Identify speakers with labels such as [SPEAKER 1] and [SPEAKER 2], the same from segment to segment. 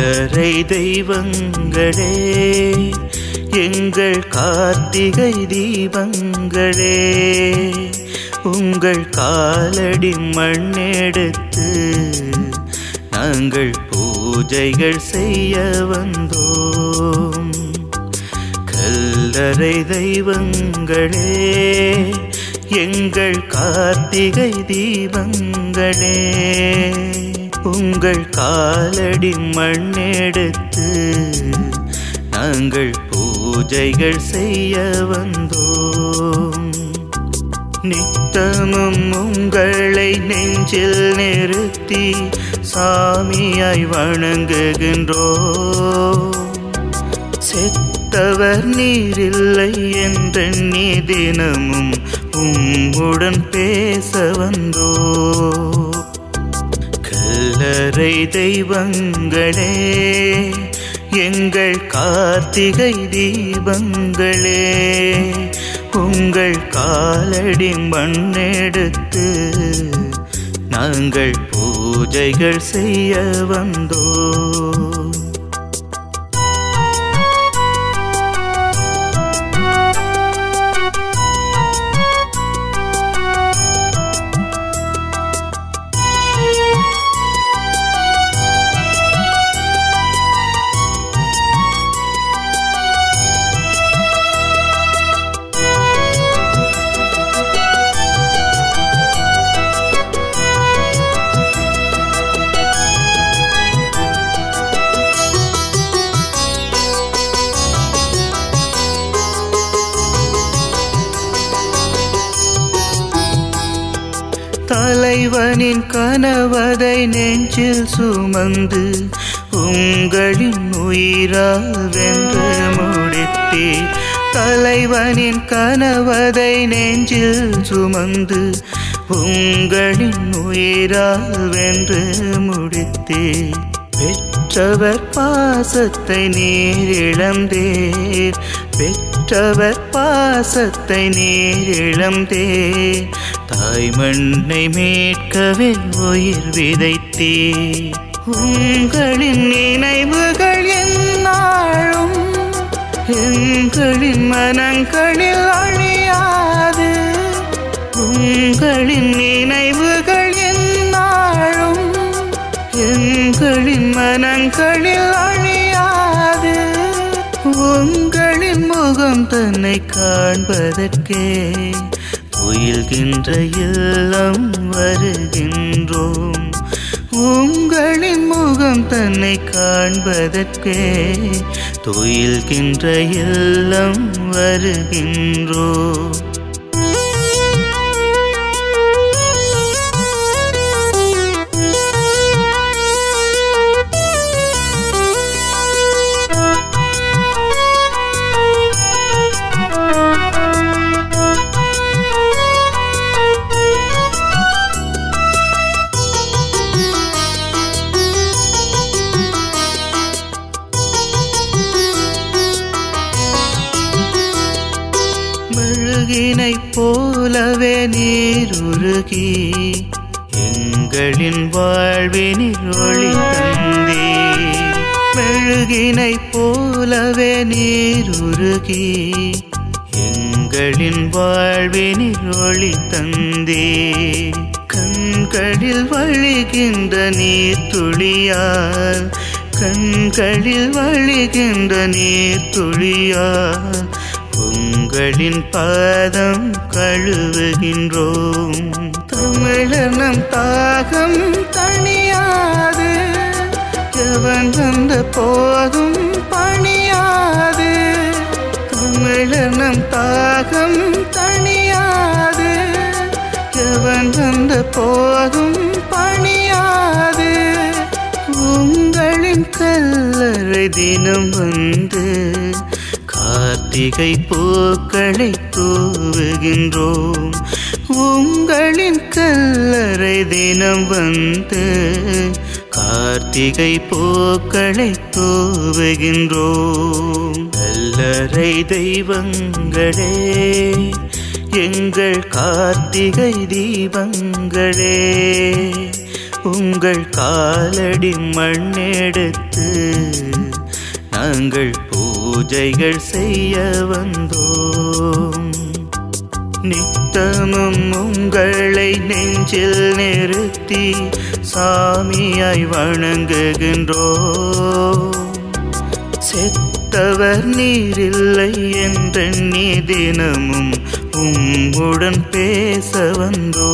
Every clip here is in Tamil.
[SPEAKER 1] கல்லறை தெய்வங்களே எங்கள் கார்த்திகை தீபங்களே உங்கள் காலடி மண்ணெடுத்து நாங்கள் பூஜைகள் செய்ய வந்தோம் கல்லறை தெய்வங்களே எங்கள் கார்த்திகை தீபங்களே உங்கள் காலடி மண்ணெடுத்து நாங்கள் பூஜைகள் செய்ய வந்தோம் நித்தமும் உங்களை நெஞ்சில் நிறுத்தி சாமியாய் வணங்குகின்றோம் செத்தவர் நீரில்லை என்றெண்ணி தினமும் உம்முடன் பேச வந்தோ கல்லறை தெய்வங்களே எங்கள் கார்த்திகை தீபங்களே உங்கள் காலடி மண்ணெடுத்து நாங்கள் பூஜைகள் செய்ய வந்தோம் தலைவனின் கனவதை நெஞ்சில் சுமந்து உங்களின் உயிரால் வென்று முடித்தீர் தலைவனின் கனவதை நெஞ்சில் சுமந்து உங்களின் உயிரால் வென்று முடித்தீர் பெற்றவர் பாசத்தை நீர் இழந்தேர் பெற்றவர் பாசத்தை நீர் இழந்தேர் தாய் மண்ணை மீட்கவே உயிர் விதைத்தே உங்களின் நினைவுகள் என்னாலும் எங்களின் மனங்களில் அழியாது உங்களின் நினைவுகள் என்னாலும் எங்களின் மனங்களில் அழியாது உங்களின் முகம் தன்னை காண்பதற்கே துயில்கின்ற இல்லம் வருகின்றோம் உங்களின் முகம் தன்னை காண்பதற்கே துயில்கின்ற இல்லம் வருகின்றோம் மெழுகினைப் போலவே நீர் உருகி எங்களின் வாழ்வினில் ஒளி தந்தே மெழுகினைப் போலவே நீர் உருகி எங்களின் வாழ்வினில் ஒளி தந்தே கண்களில் வழிகின்ற நீர் துளியால் கண்களில் வழிகின்ற நீர் துளியால் உங்களின் பாதம் கழுவுகின்றோம் தமிழனம் தாகம் தணியாது எவன் வந்த போதும் பணியாது தமிழனம் தாகம் தணியாது எவன் வந்த போதும் பணியாது உங்களின் கல்லறை தினம் வந்து கார்த்திகை பூக்களை தூவுகின்றோம் உங்களின் கல்லறை தினம் வந்து கார்த்திகை பூக்களை தூவுகின்றோம் கல்லறை தெய்வங்களே எங்கள் கார்த்திகை தீபங்களே உங்கள் காலடி மண்ணெடுத்து நாங்கள் பூஜைகள் செய்ய வந்தோம் நித்தமும் உங்களை நெஞ்சில் நிறுத்தி சாமியாய் வணங்குகின்றோம் செத்தவர் நீரில்லை என்றெண்ணி தினமும் உம்முடன் பேச வந்தோ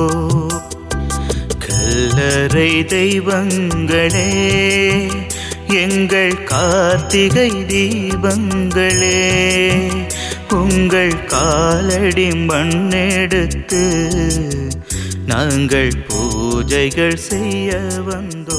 [SPEAKER 1] கல்லறை தெய்வங்களே எங்கள் கார்த்திகை தீபங்களே உங்கள் காலடி மண்ணெடுத்து நாங்கள் பூஜைகள் செய்ய வந்தோ